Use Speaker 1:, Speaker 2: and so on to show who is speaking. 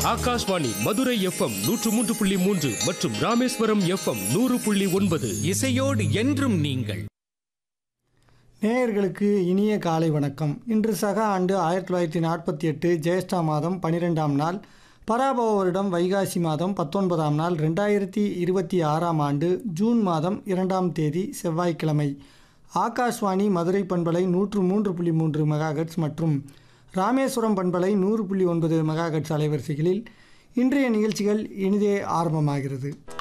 Speaker 1: Akashvani Madurai FM நூற்று மூன்று புள்ளி மூன்று மற்றும் ராமேஸ்வரம் எஃப்எம் நூறு புள்ளி ஒன்பது
Speaker 2: இசையோடு என்றும் நீங்கள்
Speaker 3: நேயர்களுக்கு இனிய காலை வணக்கம் இன்று சக ஆண்டு ஆயிரத்தி தொள்ளாயிரத்தி நாற்பத்தி எட்டு ஜேஷ்டா மாதம் பன்னிரெண்டாம் நாள் பராபவ வருடம் வைகாசி மாதம் பத்தொன்பதாம் நாள் ரெண்டாயிரத்தி இருபத்தி ஆறாம் ஆண்டு ஜூன் மாதம் இரண்டாம் தேதி செவ்வாய்க்கிழமை ஆகாஷ்வாணி மதுரை பண்பலை நூற்று மூன்று புள்ளி மூன்று மெகாஹெட்ஸ் மற்றும் ராமேஸ்வரம் பண்பலை நூறு புள்ளி ஒன்பது மெகாஹெட்ஸ் அலைவரிசைகளில் இன்றைய நிகழ்ச்சிகள் இனிதே ஆரம்பமாகிறது